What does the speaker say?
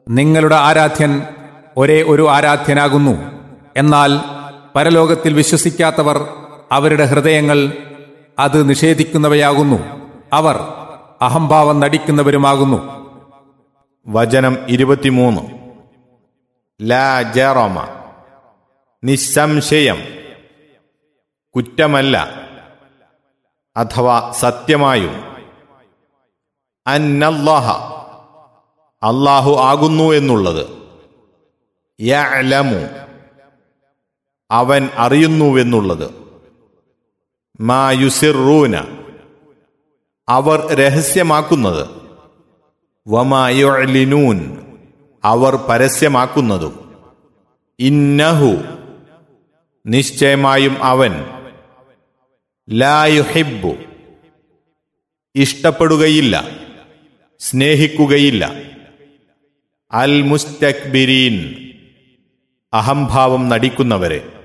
നിങ്ങളുടെ ആരാധ്യൻ ഒരേ ഒരു ആരാധ്യനാകുന്നു എന്നാൽ പരലോകത്തിൽ വിശ്വസിക്കാത്തവർ അവരുടെ ഹൃദയങ്ങൾ അത് നിഷേധിക്കുന്നവയാകുന്നു അവർ അഹംഭാവം നടിക്കുന്നവരുമാകുന്നു വചനം ഇരുപത്തിമൂന്ന് ലാ ജറമ നിസ്സംശയം കുറ്റമല്ല അഥവാ സത്യമായും അന്നല്ലാഹ അള്ളാഹു ആകുന്നു എന്നുള്ളത് യഅലമു അവൻ അറിയുന്നുവെന്നുള്ളത് മാ യുസിറൂന അവർ രഹസ്യമാക്കുന്നത് വമായുലിനൂൻ അവർ പരസ്യമാക്കുന്നതും ഇന്നഹു നിശ്ചയമായും അവൻ ലായുഹിബു ഇഷ്ടപ്പെടുകയില്ല സ്നേഹിക്കുകയില്ല അൽ മുസ്തക്ബിരീൻ അഹംഭാവം നടിക്കുന്നവരെ